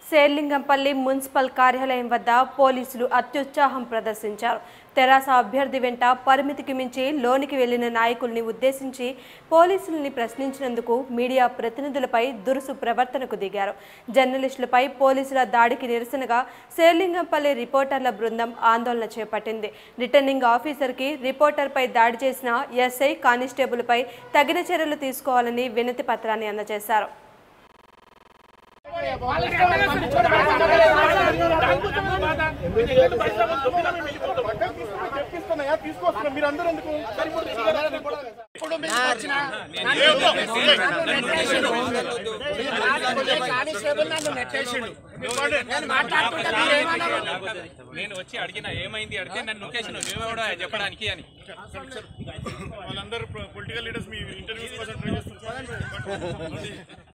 Serilingampally municipal కార్యాలయం వద్ద పోలీసులు అత్యుత్సాహం ప్రదర్శించారు తెరాస అభ్యర్థి వెంట పరిమితికి మించి లోనికి వెళ్లిన నాయకుల్ని ఉద్దేశించి పోలీసుల్ని ప్రశ్నించినందుకు మీడియా ప్రతినిధులపై దురుసు ప్రవర్తనకు దిగారు జర్నలిస్టులపై పోలీసుల దాడికి నిరసనగా శేర్లింగంపల్లి రిపోర్టర్ల బృందం ఆందోళన చేపట్టింది రిటర్నింగ్ ఆఫీసర్కి రిపోర్టర్పై దాడి చేసిన ఎస్ఐ కానిస్టేబుల్పై తగిన చర్యలు తీసుకోవాలని వినతి పత్రాన్ని అందజేశారు చెప్పిస్తున్నాయా తీసుకొస్తున్నా మీరు అందరూ ఎందుకు ఇప్పుడు మీకు వచ్చిన కానిస్టేబుల్ నన్ను నెట్టేసిండు నేను మాట్లాడుతుంటే మీరు ఏమన్నారు నేను వచ్చి అడిగిన ఏమైంది అడిగితే నన్ను లొకేషన్ నువ్వే కూడా చెప్పడానికి అని వాళ్ళందరూ పొలిటికల్ లీడర్స్ మీ ఇంటర్వ్యూస్ కోసం ట్రై చేస్తున్నారు